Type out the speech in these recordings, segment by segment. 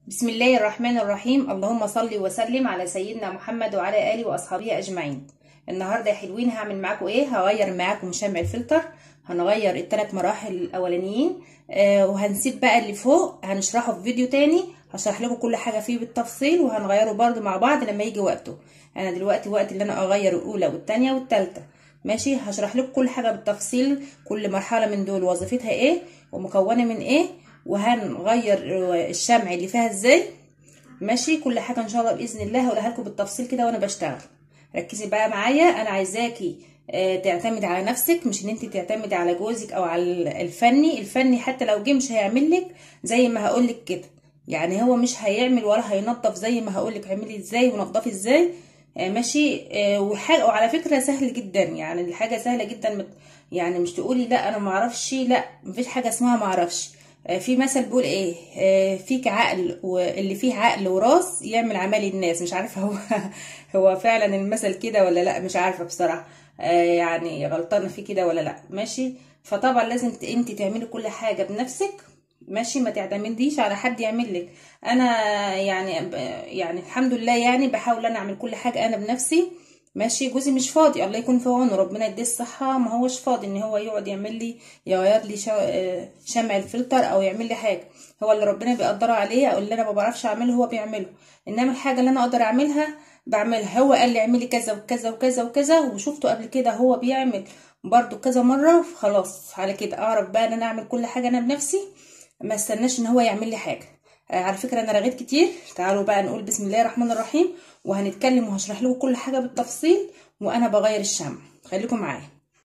بسم الله الرحمن الرحيم اللهم صل وسلم على سيدنا محمد وعلى اله واصحابه اجمعين النهارده يا حلوين هعمل معاكم ايه هغير معاكم شمع الفلتر هنغير الثلاث مراحل الاولانيين آه وهنسيب بقى اللي فوق هنشرحه في فيديو تاني هشرح لكم كل حاجه فيه بالتفصيل وهنغيره برده مع بعض لما يجي وقته انا دلوقتي وقت اللي انا اغير الاولى والثانيه والثالثه ماشي هشرح لكم كل حاجه بالتفصيل كل مرحله من دول وظيفتها ايه ومكونه من ايه وهنغير الشمع اللي فيها ازاي ماشي كل حاجه ان شاء الله باذن الله هقولها لكم بالتفصيل كده وانا بشتغل ركزي بقى معايا انا عايزاكي تعتمدي على نفسك مش ان انت تعتمدي على جوزك او على الفني الفني حتى لو جه مش هيعمل لك زي ما هقول لك كده يعني هو مش هيعمل ولا هينظف زي ما هقول لك اعملي ازاي ونظفي ازاي ماشي وحاجه وعلى فكره سهل جدا يعني الحاجه سهله جدا يعني مش تقولي لا انا ما اعرفش لا مفيش حاجه اسمها ما اعرفش في مثل بيقول ايه فيك عقل واللي فيه عقل وراس يعمل عمل الناس مش عارفه هو هو فعلا المثل كده ولا لا مش عارفه بصراحه يعني غلطانه فيه كده ولا لا ماشي فطبعا لازم انت تعملي كل حاجه بنفسك ماشي ما تعتمديش على حد يعمل لك انا يعني يعني الحمد لله يعني بحاول انا اعمل كل حاجه انا بنفسي ماشي جوزي مش فاضي الله يكون في عونه ربنا يديه الصحه ما هوش فاضي ان هو يقعد يعمل لي يغير لي شمع الفلتر او يعمل لي حاجه هو اللي ربنا بيقدره عليه او اللي انا ما بعرفش اعمله هو بيعمله انما الحاجه اللي انا اقدر اعملها بعملها هو قال لي اعملي كذا وكذا وكذا وكذا وشفته قبل كده هو بيعمل برضو كذا مره خلاص على كده اعرف بقى ان انا اعمل كل حاجه انا بنفسي ما استناش ان هو يعمل لي حاجه على فكره انا رغيت كتير تعالوا بقى نقول بسم الله الرحمن الرحيم وهنتكلم وهشرح لكم كل حاجه بالتفصيل وانا بغير الشمع خليكم معايا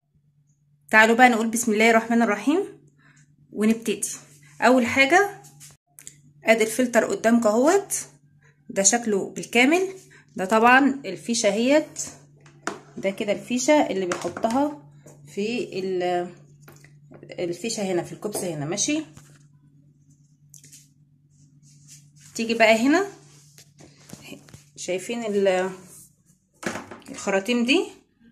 تعالوا بقى نقول بسم الله الرحمن الرحيم ونبتدي اول حاجه ادي الفلتر قدامك اهوت ده شكله بالكامل ده طبعا الفيشه اهيت ده كده الفيشه اللي بيحطها في الفيشه هنا في الكبس هنا ماشي تيجي بقى هنا شايفين الخراطيم دي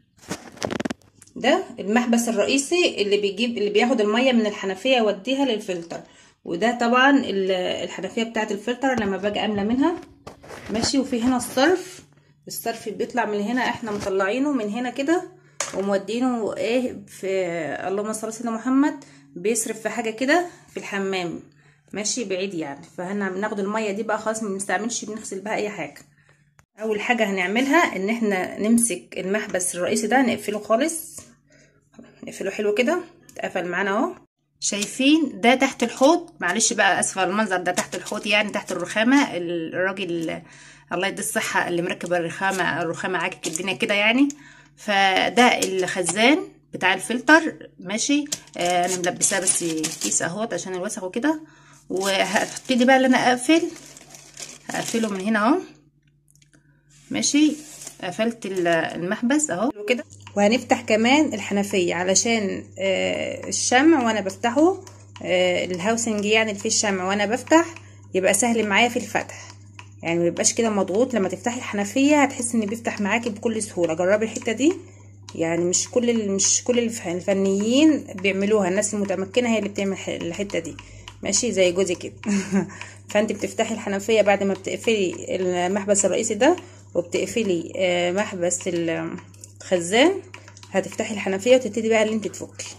ده المحبس الرئيسي اللي بيجيب اللي بياخد الميه من الحنفيه يوديها للفلتر وده طبعا الحنفيه بتاعه الفلتر لما باجي املى منها ماشي وفي هنا الصرف الصرف بيطلع من هنا احنا مطلعينه من هنا كده ومودينه ايه في اللهم صل على سيدنا محمد بيصرف في حاجه كده في الحمام ماشي بعيد يعني فهنا بناخد الميه دي بقى خلاص ما بنستعملش بنغسل بها اي حاجه اول حاجه هنعملها ان احنا نمسك المحبس الرئيسي ده نقفله خالص نقفله حلو كده اتقفل معانا اهو شايفين ده تحت الحوض معلش بقى اسفه المنظر ده تحت الحوض يعني تحت الرخامه الراجل الله يدي الصحه اللي مركب الرخامه الرخامه عاكك الدنيا كده يعني فده الخزان بتاع الفلتر ماشي آه انا ملبساه بس كيس اهوت عشان الوسخ وكده وهبتدي بقى اللي انا اقفل هقفله من هنا اهو ماشي قفلت المحبس اهو كده وهنفتح كمان الحنفيه علشان آه الشمع وانا بفتحه آه الهاوسنج يعني اللي فيه الشمع وانا بفتح يبقى سهل معايا في الفتح يعني ميبقاش كده مضغوط لما تفتحي الحنفيه هتحس ان بيفتح معاكي بكل سهوله جربي الحته دي يعني مش كل مش كل الفنيين بيعملوها الناس المتمكنه هي اللي بتعمل الحته دي ماشي زي جوزي كده فانت بتفتحي الحنفيه بعد ما بتقفلي المحبس الرئيسي ده وبتقفلي محبس الخزان هتفتحي الحنفيه وتبتدي بقى اللي انت تفكي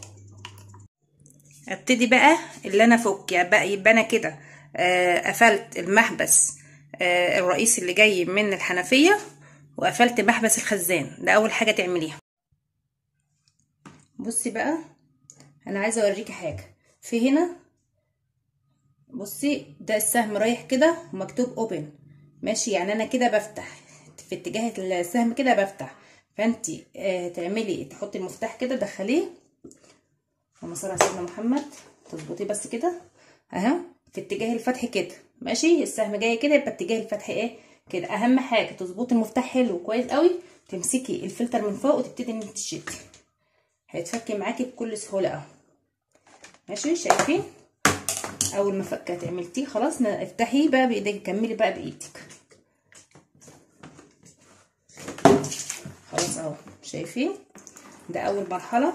ابتدي بقى اللي انا افك يعني بقى يبقى انا كده قفلت المحبس الرئيسي اللي جاي من الحنفيه وقفلت محبس الخزان ده اول حاجه تعمليها بصي بقى انا عايزه اوريكي حاجه في هنا بصي ده السهم رايح كده ومكتوب اوبن ماشي يعني انا كده بفتح في اتجاه السهم كده بفتح فانت آه تعملي تحطي المفتاح كده تدخليه اللهم صل على سيدنا محمد تظبطيه بس كده اهو في اتجاه الفتح كده ماشي السهم جاي كده يبقى اتجاه الفتح ايه كده اهم حاجه تظبطي المفتاح حلو كويس قوي تمسكي الفلتر من فوق وتبتدي ان انت تشدي هيتفك معاكي بكل سهوله اهو ماشي شايفين اول ما فكت عملتيه خلاص افتحيه بقى بايديك كملي بقى بايدك خلاص اهو شايفين ده اول مرحله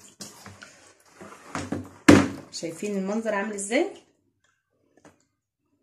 شايفين المنظر عامل ازاي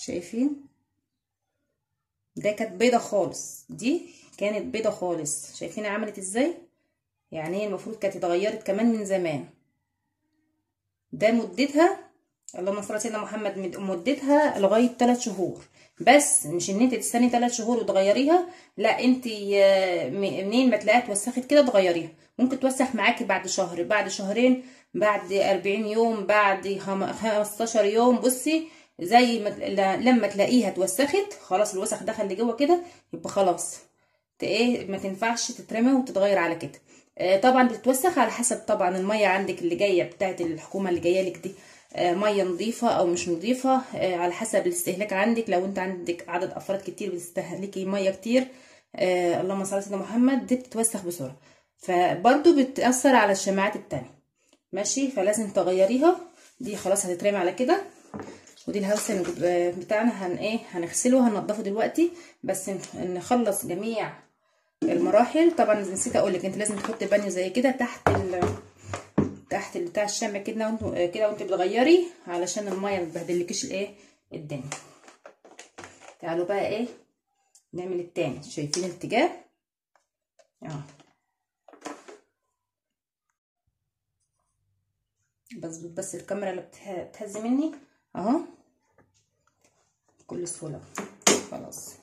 شايفين ده كانت بيضه خالص دي كانت بيضه خالص شايفين عملت ازاي يعني هي المفروض كانت اتغيرت كمان من زمان ده مدتها اللهم صل على سيدنا محمد مدتها لغايه 3 شهور بس مش ان انت تستني 3 شهور وتغيريها لا انت منين ما تلاقيها اتوسخت كده تغيريها ممكن توسخ معاكي بعد شهر بعد شهرين بعد 40 يوم بعد 15 يوم بصي زي ما لما تلاقيها اتوسخت خلاص الوسخ دخل لجوه كده يبقى خلاص ايه ما تنفعش تترمى وتتغير على كده آه طبعا بتتوسخ على حسب طبعا الميه عندك اللي جايه بتاعت الحكومه اللي جايه لك دي آه ميه نظيفه او مش نظيفه آه على حسب الاستهلاك عندك لو انت عندك عدد افراد كتير بتستهلكي ميه كتير آه اللهم صل على سيدنا محمد دي بتتوسخ بسرعه فبرضو بتاثر على الشماعات التانية ماشي فلازم تغيريها دي خلاص هتترمي على كده ودي الهوسن بتاعنا هن ايه هنغسله هننضفه دلوقتي بس نخلص جميع المراحل طبعا نسيت اقول لك انت لازم تحطي بانيو زي كده تحت ال تحت بتاع الشمع كده وانت كده وانت بتغيري علشان الميه ما تبهدلكيش الايه الدنيا تعالوا بقى ايه نعمل التاني شايفين الاتجاه اه بظبط بس الكاميرا اللي بتهز مني اهو بكل سهوله خلاص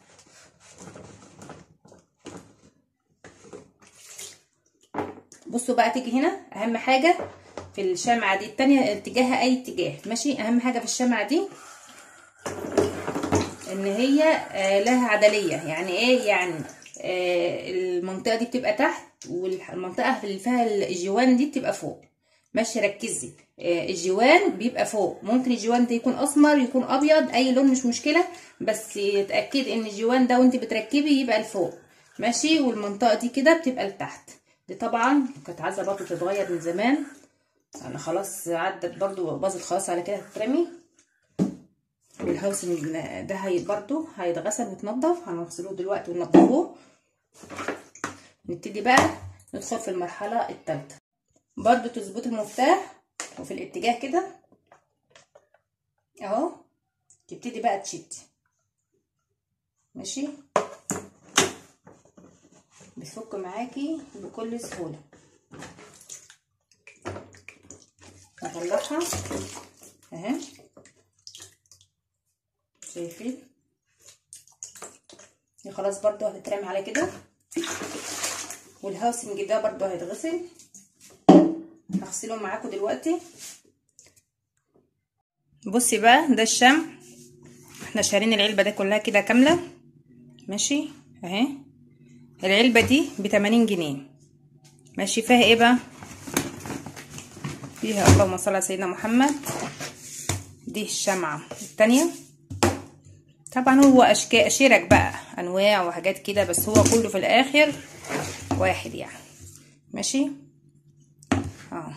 بصوا بقى تيجي هنا اهم حاجه في الشمعه دي التانية اتجاهها اي اتجاه ماشي اهم حاجه في الشمعه دي ان هي آه لها عدليه يعني ايه يعني آه المنطقه دي بتبقى تحت والمنطقه اللي فيها الجوان دي بتبقى فوق ماشي ركزي آه الجوان بيبقى فوق ممكن الجوان ده يكون اسمر يكون ابيض اي لون مش مشكله بس اتاكدي ان الجوان ده وانت بتركبي يبقى لفوق ماشي والمنطقه دي كده بتبقى لتحت دي طبعا كانت عايزه برضو تتغير من زمان انا خلاص عدت برضو باظت خلاص على كده هتترمي والهاوسنج ده هي برضو هيتغسل ويتنضف هنغسلوه دلوقتي وننضفوه نبتدي بقى ندخل في المرحله الثالثه برضو تظبطي المفتاح وفي الاتجاه كده اهو تبتدي بقى تشدي ماشي بيفك معاكي بكل سهولة نطلعها اهي شايفين دي خلاص برضو هتترمي على كده والهاوسنج ده برضو هيتغسل هغسله معاكم دلوقتي بصي بقى ده الشمع احنا شارين العلبة ده كلها كده كاملة ماشي اهي العلبة دي بتمانين جنيه ماشي فيها ايه بقى فيها اللهم صل على سيدنا محمد دي الشمعة التانية طبعا هو اشكال شرك بقى انواع وحاجات كده بس هو كله في الاخر واحد يعني ماشي اه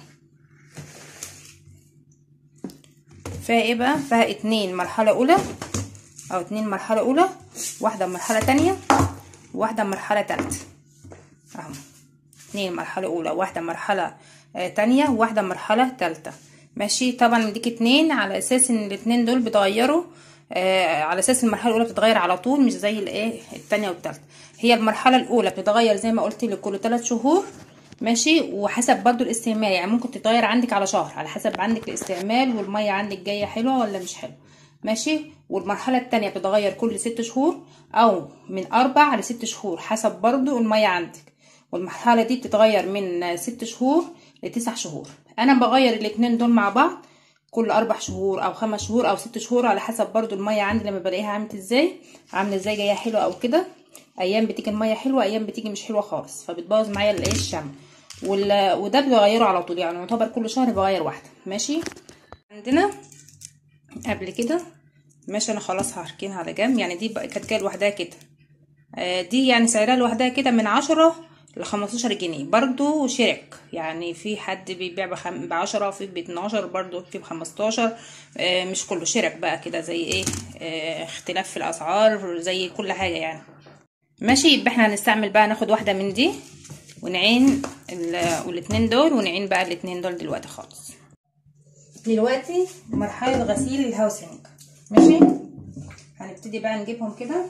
فيها ايه بقى فيها اتنين مرحلة اولى او اتنين مرحلة اولى واحدة مرحلة تانية واحدة مرحلة تالتة اهو اتنين مرحلة اولى واحدة مرحلة آه تانية واحدة مرحلة تالتة ماشي طبعا مديك اتنين على اساس ان الاتنين دول بتغيروا آه على اساس المرحله الاولى بتتغير على طول مش زي الايه التانية والتالتة هي المرحله الاولى بتتغير زي ما قلت لك كل 3 شهور ماشي وحسب برضو الاستعمال يعني ممكن تتغير عندك على شهر على حسب عندك الاستعمال والميه عندك جايه حلوه ولا مش حلوه ماشي والمرحله التانية بتتغير كل ست شهور او من اربع لست شهور حسب برضو الميه عندك والمرحله دي بتتغير من ست شهور لتسع شهور انا بغير الاتنين دول مع بعض كل اربع شهور او خمس شهور او ست شهور على حسب برضو الميه عندي لما بلاقيها عامله ازاي عامله ازاي جايه حلوه او كده ايام بتيجي الميه حلوه ايام بتيجي مش حلوه خالص فبتبوظ معايا الايه الشمع وال... وده بغيره على طول يعني يعتبر كل شهر بغير واحده ماشي عندنا قبل كده ماشي انا خلاص هركنها على جنب يعني دي كانت جايه لوحدها كده آه دي يعني سعرها لوحدها كده من عشرة لخمستاشر جنيه برضو شرك يعني في حد بيبيع بخم... بعشرة في باتناشر برضو في بخمستاشر آه مش كله شرك بقى كده زي ايه آه اختلاف في الاسعار زي كل حاجة يعني ماشي يبقى احنا هنستعمل بقى ناخد واحدة من دي ونعين الاتنين دول ونعين بقى الاتنين دول دلوقتي خالص دلوقتي مرحلة غسيل الهاوسنج ماشي هنبتدي بقى نجيبهم كده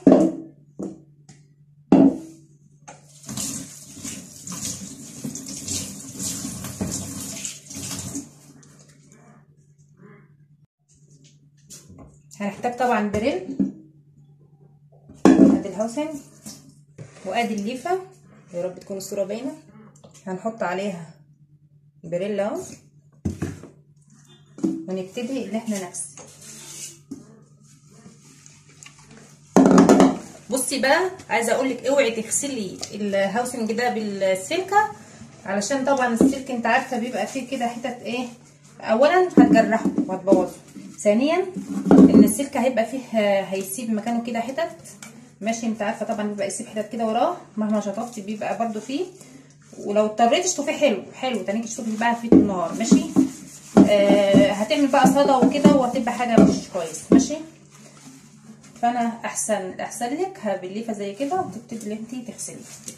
هنحتاج طبعا بريل ادي الهوسن وادي الليفه يا رب تكون الصوره باينه هنحط عليها بريل اهو ونبتدي ان احنا نغسل بصي بقى عايزه اقول لك اوعي تغسلي الهاوسنج ده بالسلكه علشان طبعا السلك انت عارفه بيبقى فيه كده حتت ايه اولا هتجرحه وهتبوظه ثانيا ان السلك هيبقى فيه هيسيب مكانه كده حتت ماشي انت عارفه طبعا بيبقى يسيب حتت كده وراه مهما شطفتي بيبقى برده فيه ولو اضطريتي تشطفيه حلو حلو تاني تشطفي بقى في النهار ماشي آه هتعمل بقى صدى وكده وهتبقى حاجه مش كويس ماشي فانا احسن احسن لك بالليفه زي كده وتبتدي انت تغسلي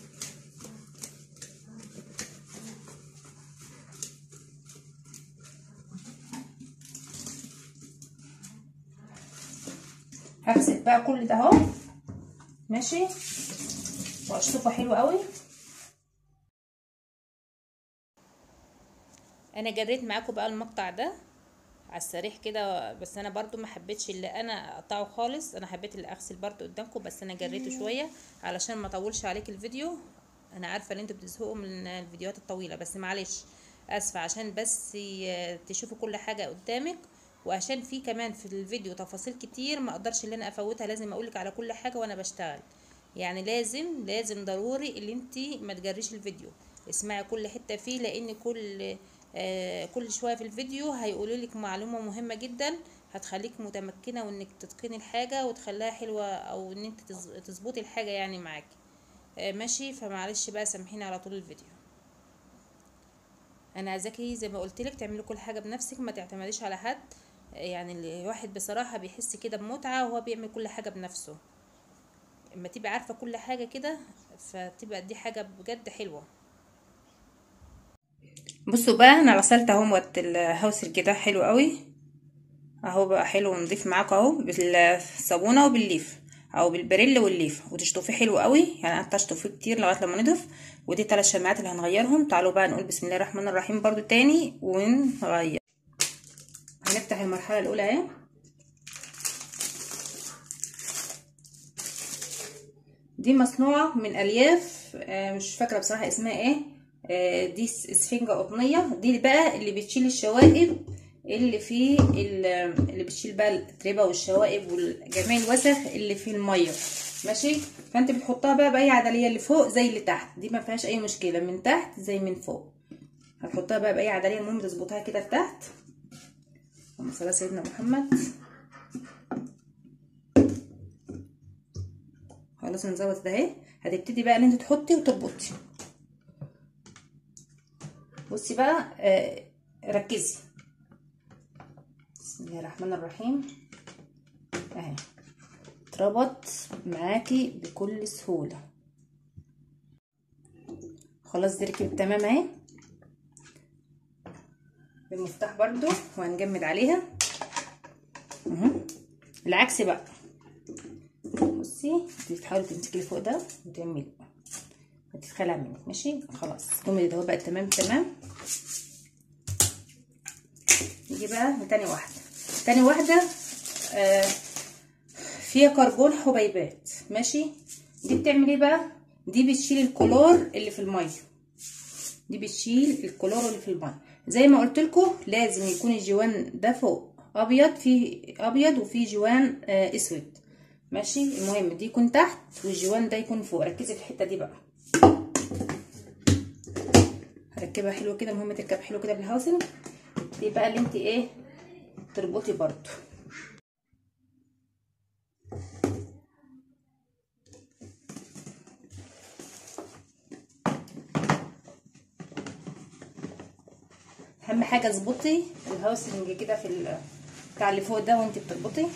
هغسل بقى كل ده اهو ماشي واشطفه حلو قوي انا جريت معاكم بقى المقطع ده على السريح كده بس انا برضو ما حبيتش اللي انا اقطعه خالص انا حبيت اللي اغسل برضو قدامكم بس انا جريته شويه علشان ما اطولش عليك الفيديو انا عارفه ان انتوا بتزهقوا من الفيديوهات الطويله بس معلش اسفه عشان بس تشوفوا كل حاجه قدامك وعشان في كمان في الفيديو تفاصيل كتير ما اقدرش ان انا افوتها لازم اقولك على كل حاجه وانا بشتغل يعني لازم لازم ضروري اللي انت ما تجريش الفيديو اسمعي كل حته فيه لان كل آه كل شويه في الفيديو هيقولوا لك معلومه مهمه جدا هتخليك متمكنه وانك تتقني الحاجه وتخليها حلوه او ان انت تظبطي الحاجه يعني معاكي آه ماشي فمعلش بقى سامحيني على طول الفيديو انا عايزاكي زي ما قلت لك تعملي كل حاجه بنفسك ما تعتمديش على حد يعني الواحد بصراحه بيحس كده بمتعه وهو بيعمل كل حاجه بنفسه اما تبقى عارفه كل حاجه كده فتبقى دي حاجه بجد حلوه بصوا بقى انا غسلت اهوت الهوسر كده حلو قوي اهو بقى حلو ونضيف معاكم اهو بالصابونه وبالليف او بالبريل والليف وتشطفيه حلو قوي يعني قعدت اشطفيه كتير لغايه لما نضف ودي ثلاث شماعات اللي هنغيرهم تعالوا بقى نقول بسم الله الرحمن الرحيم برضو تاني ونغير هنفتح المرحله الاولى اهي دي مصنوعه من الياف مش فاكره بصراحه اسمها ايه دي اسفنجه قطنيه دي بقى اللي بتشيل الشوائب اللي في اللي بتشيل بقى التربه والشوائب وجميع الوسخ اللي في الميه ماشي فانت بتحطها بقى باي عدليه اللي فوق زي اللي تحت دي ما فيهاش اي مشكله من تحت زي من فوق هتحطها بقى باي عدليه المهم تظبطها كده لتحت اللهم صل على سيدنا محمد خلاص نظبط ده اهي هتبتدي بقى ان انت تحطي وتربطي بصي بقى آه ركزي بسم الله الرحمن الرحيم اهي اتربط معاكي بكل سهولة خلاص دي ركبت تمام اهي بالمفتاح برضو وهنجمد عليها اهو العكس بقى بصي تحاولي تمسكي فوق ده وتعملي هتتخلع منك ماشي خلاص قومي ده بقى تمام تمام نيجي بقى لتاني واحده تاني واحده آه فيها كربون حبيبات ماشي دي بتعمل ايه بقى دي بتشيل الكلور اللي في الميه دي بتشيل الكلور اللي في الميه زي ما قلت لكم لازم يكون الجوان ده فوق ابيض فيه ابيض وفيه جوان آه اسود ماشي المهم دي يكون تحت والجوان ده يكون فوق ركزي في الحته دي بقى هركبها حلو كده المهم تركب حلو كده بالهاوسنج دي بقى اللي انت ايه تربطي برضو اهم حاجه اظبطي الهاوسنج كده في بتاع اللي فوق ده وانت بتربطي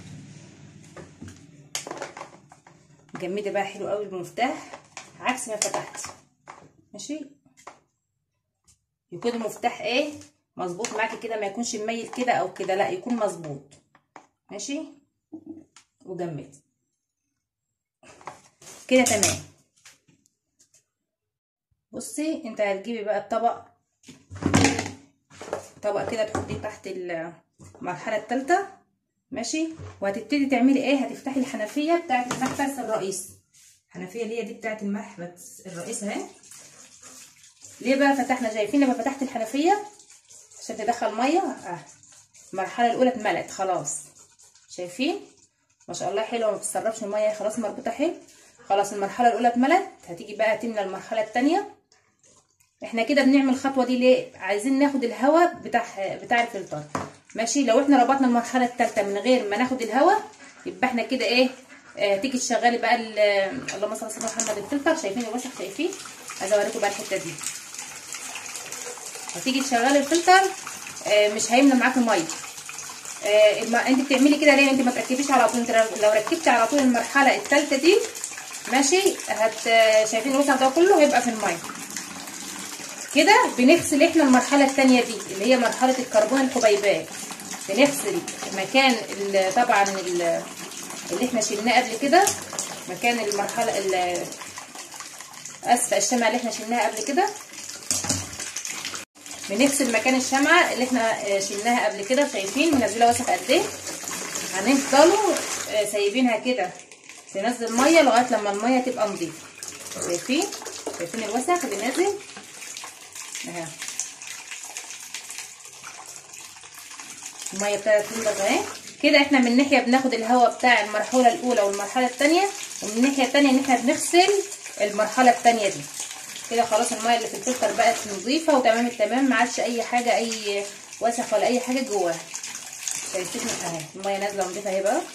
جمدي بقى حلو قوي بالمفتاح عكس ما فتحتي ماشي يكون المفتاح ايه مظبوط معاكي كده ما يكونش مميل كده او كده لا يكون مظبوط ماشي وجمدي كده تمام بصي انت هتجيبي بقى الطبق طبق كده تحطيه تحت المرحله الثالثه ماشي وهتبتدي تعملي ايه هتفتحي الحنفيه بتاعه المحبس الرئيسي الحنفيه اللي هي دي بتاعه المحبس الرئيسي اهي ليه بقى فتحنا شايفين لما فتحت الحنفيه عشان تدخل ميه اه المرحله الاولى اتملت خلاص شايفين ما شاء الله حلوه ما بتسربش الميه خلاص مربوطه حلو خلاص المرحله الاولى اتملت هتيجي بقى تملى المرحله الثانيه احنا كده بنعمل الخطوه دي ليه عايزين ناخد الهواء بتاع بتاع الفلتر ماشي لو احنا ربطنا المرحله الثالثه من غير ما ناخد الهواء يبقى احنا كده ايه آه تيجي تشغلي بقى اللهم صل على محمد الفلتر شايفين الوسخ شايفين عايزه اوريكم بقى الحته دي هتيجي تشغلي الفلتر آه مش هيملى معاكي ميه آه انت بتعملي كده ليه انت ما تركبيش على طول انت لو ركبتي على طول المرحله الثالثه دي ماشي هت شايفين الوسخ ده كله هيبقى في الميه كده بنغسل احنا المرحله الثانيه دي اللي هي مرحله الكربون الحبيبات بنغسل مكان طبعا اللي احنا شلناه قبل كده مكان المرحله اسفل الشمعه اللي احنا شلناها قبل كده بنغسل مكان الشمعه اللي احنا شلناها قبل كده شايفين منزله وسخ قد ايه هنفضلوا سايبينها كده تنزل ميه لغايه لما الميه تبقى نظيفه شايفين شايفين الوسخ اللي نازل اهي الميه ابتدت تنضج اهي كده احنا من ناحيه بناخد الهواء بتاع المرحله الاولى والمرحله الثانيه ومن الناحيه الثانيه ان احنا بنغسل المرحله الثانيه دي كده خلاص الميه اللي في الفلتر بقت نظيفه وتمام التمام ما عادش اي حاجه اي وسخ ولا اي حاجه جواها شايفين اهي الميه نازله نظيفه اهي بقى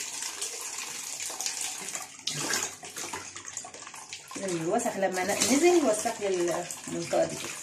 الوسخ لما نزل وسخ لي المنطقه دي كده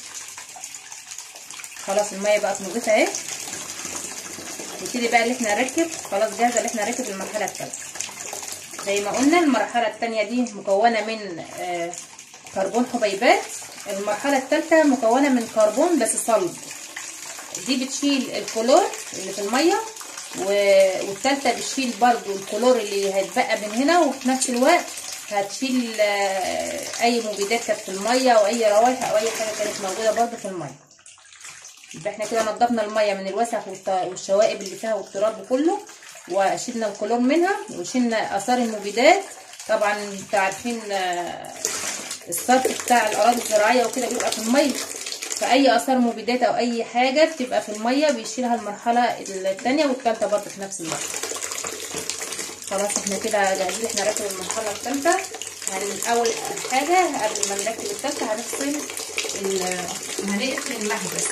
خلاص الميه بقت نظيفه اهي نبتدي بقى اللي احنا نركب خلاص جاهزه اللي احنا نركب المرحله الثالثه زي ما قلنا المرحله الثانيه دي مكونه من آه كربون حبيبات المرحله الثالثه مكونه من كربون بس صلب دي بتشيل الكلور اللي في الميه والثالثه بتشيل برضو الكلور اللي هيتبقى من هنا وفي نفس الوقت هتشيل اي مبيدات كانت في الميه او اي روائح او اي حاجه كانت موجوده برضو في الميه يبقى احنا كده نضفنا الميه من الوسخ والشوائب اللي فيها والتراب كله وشيلنا الكلور منها وشيلنا اثار المبيدات طبعا انتوا عارفين الصرف بتاع الاراضي الزراعيه وكده بيبقى في الميه فاي اثار مبيدات او اي حاجه بتبقى في الميه بيشيلها المرحله الثانيه والثالثه برضه في نفس الوقت خلاص احنا كده جاهزين احنا نركب المرحله الثالثه هن اول حاجه قبل ما نركب الثالثه هنغسل هنقفل المحبس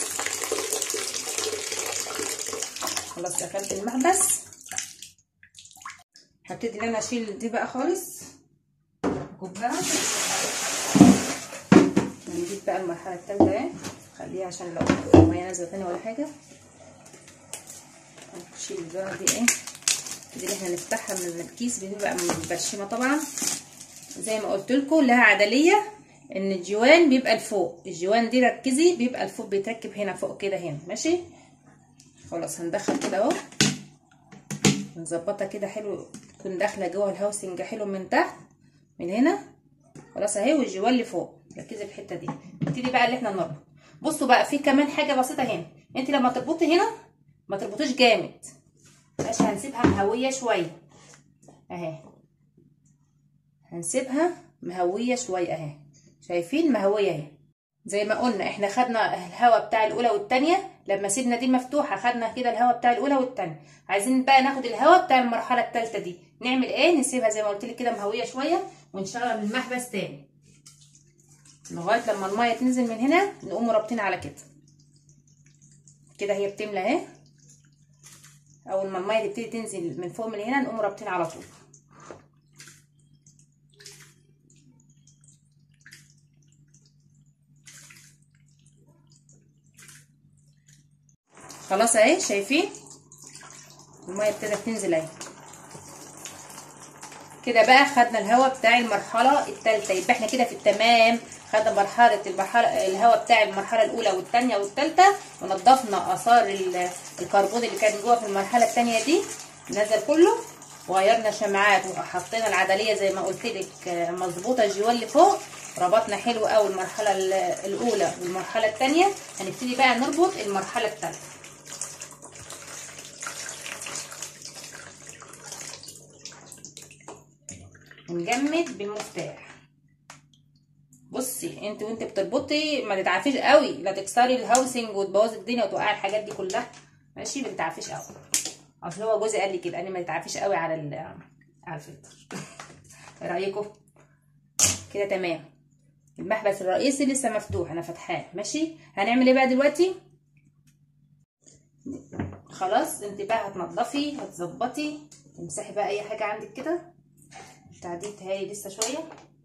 خلاص قفلت المحبس هبتدي ان انا اشيل دي بقى خالص كوبها هنجيب بقى المرحله الثالثه اهي خليها عشان لو الميه نازله تاني ولا حاجه نشيل الزرعه دي ايه دي اللي احنا نفتحها من الكيس بتبقى مبشمه طبعا زي ما قلت لكم لها عدليه ان الجوان بيبقى لفوق الجوان دي ركزي بيبقى لفوق بيتركب هنا فوق كده هنا ماشي خلاص هندخل كده اهو نظبطها كده حلو تكون داخله جوه الهاوسنج حلو من تحت من هنا خلاص اهي والجوان لفوق ركزي في الحته دي نبتدي بقى اللي احنا نربط بصوا بقى في كمان حاجه بسيطه هنا انت لما تربطي هنا ما تربطيش جامد ماشي هنسيبها مهويه شويه اهي هنسيبها مهويه شويه اهي شايفين مهويه اهي زي ما قلنا احنا خدنا الهواء بتاع الاولى والثانيه لما سيبنا دي مفتوحه خدنا كده الهواء بتاع الاولى والثانيه عايزين بقى ناخد الهواء بتاع المرحله الثالثه دي نعمل ايه نسيبها زي ما قلت لك كده مهويه شويه ونشغل المحبس تاني لغايه لما الميه تنزل من هنا نقوم رابطين على كده كده هي بتملى اهي اول ما الميه تبتدي تنزل من فوق من هنا نقوم رابطين على طول خلاص اهي شايفين الميه ابتدت تنزل اهي كده بقى خدنا الهواء بتاع المرحله الثالثه يبقى احنا كده في التمام خدنا مرحله المرحله الهواء بتاع المرحله الاولى والثانيه والثالثه ونضفنا اثار الكربون اللي كان جوه في المرحله الثانيه دي نزل كله وغيرنا شمعات وحطينا العدليه زي ما قلت لك مظبوطه الجوال اللي فوق ربطنا حلو قوي المرحله الاولى والمرحله الثانيه هنبتدي بقى نربط المرحله الثالثه نجمد بالمفتاح بصي انت وانت بتربطي ما تتعافيش قوي لا تكسري الهاوسنج وتبوظي الدنيا وتوقعي الحاجات دي كلها ماشي ما تتعافيش قوي اصل هو جوزي قال لي كده قال لي ما تتعافيش قوي على على الفلتر ايه رايكم كده تمام المحبس الرئيسي لسه مفتوح انا فاتحاه ماشي هنعمل ايه بقى دلوقتي خلاص انت بقى هتنضفي هتظبطي تمسحي بقى اي حاجه عندك كده التعديل تهالي لسه شويه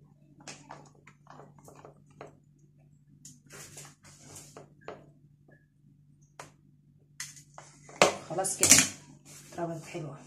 خلاص كده اتربطت حلوه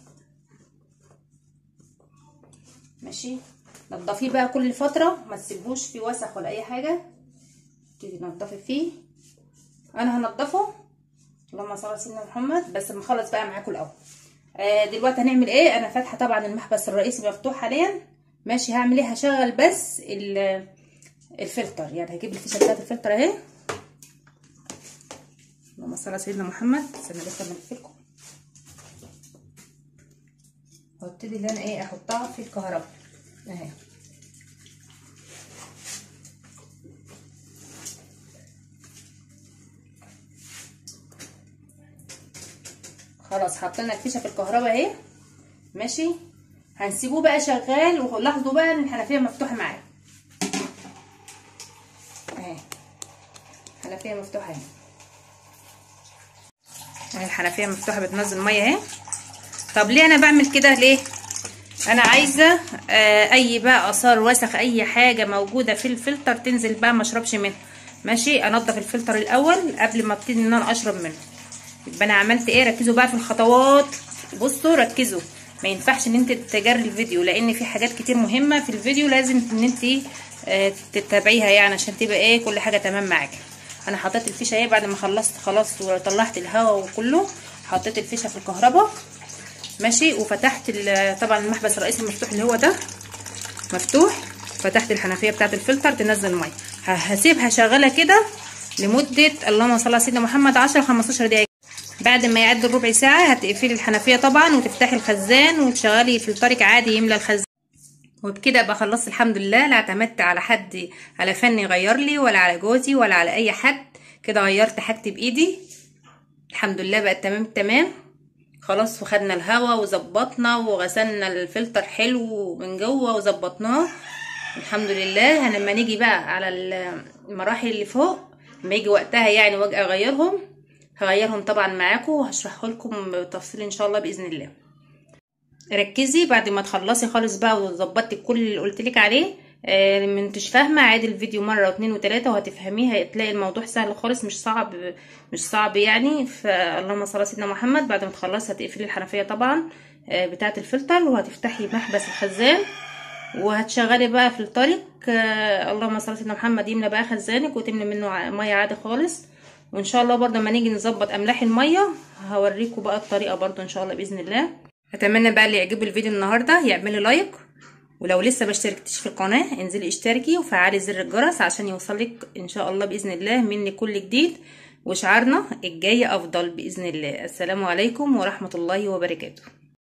ماشي نضفيه بقى كل فتره ما تسيبوش فيه وسخ ولا اي حاجه تيجي تنضفي فيه انا هنضفه اللهم صل على سيدنا محمد بس نخلص بقى معاكم الاول آه دلوقتي هنعمل ايه انا فاتحه طبعا المحبس الرئيسي مفتوح حاليا ماشي هعمل ايه هشغل بس الفلتر يعني هجيب الفيشه بتاعت الفلتر اهي اللهم صل على سيدنا محمد استنى بس اما لكم وابتدي ان انا ايه احطها في الكهرباء اهي خلاص حطينا الفيشه في الكهرباء اهي ماشي هنسيبوه بقى شغال ولاحظوا بقى ان الحنفيه مفتوحه معايا اهي الحنفيه مفتوحه اهي اهي الحنفيه مفتوحه بتنزل ميه اهي طب ليه انا بعمل كده ليه انا عايزه آه اي بقى اثار وسخ اي حاجه موجوده في الفلتر تنزل بقى ما اشربش منها ماشي انضف الفلتر الاول قبل ما ابتدي ان انا اشرب منه يبقى انا عملت ايه ركزوا بقى في الخطوات بصوا ركزوا ما ينفعش ان انت تجري الفيديو لان في حاجات كتير مهمه في الفيديو لازم ان انت آه تتابعيها يعني عشان تبقى ايه كل حاجه تمام معاكي انا حطيت الفيشه اهي بعد ما خلصت خلاص وطلعت الهواء وكله حطيت الفيشه في الكهرباء ماشي وفتحت طبعا المحبس الرئيسي المفتوح اللي هو ده مفتوح فتحت الحنفيه بتاعه الفلتر تنزل ميه هسيبها شغاله كده لمده اللهم صل على سيدنا محمد 10 15 دقيقه بعد ما يعدي الربع ساعه هتقفلي الحنفيه طبعا وتفتحي الخزان وتشغلي فلترك عادي يملى الخزان وبكده ابقى خلصت الحمد لله لا اعتمدت على حد على فن يغير لي ولا على جوزي ولا على اي حد كده غيرت حاجتي بايدي الحمد لله بقت تمام تمام خلاص وخدنا الهوا وظبطنا وغسلنا الفلتر حلو من جوه وظبطناه الحمد لله لما نيجي بقى على المراحل اللي فوق لما يجي وقتها يعني واجي اغيرهم هغيرهم طبعا معاكم وهشرحه لكم بالتفصيل ان شاء الله باذن الله ركزي بعد ما تخلصي خالص بقى وظبطتي كل اللي قلت لك عليه آه ما انتش فاهمه عادي الفيديو مره واتنين وتلاته وهتفهميه هتلاقي الموضوع سهل خالص مش صعب مش صعب يعني فاللهم صل على سيدنا محمد بعد ما تخلصي هتقفلي الحنفيه طبعا آه بتاعه الفلتر وهتفتحي محبس الخزان وهتشغلي بقى فلترك آه اللهم صل على سيدنا محمد يملى بقى خزانك وتملي منه ميه عادي خالص وان شاء الله برضه لما نيجي نظبط املاح الميه هوريكم بقى الطريقه برضه ان شاء الله باذن الله اتمنى بقى اللي يعجبه الفيديو النهارده يعملي لايك ولو لسه ما اشتركتيش في القناه انزلي اشتركي وفعلي زر الجرس عشان يوصلك ان شاء الله باذن الله مني كل جديد وشعارنا الجاي افضل باذن الله السلام عليكم ورحمه الله وبركاته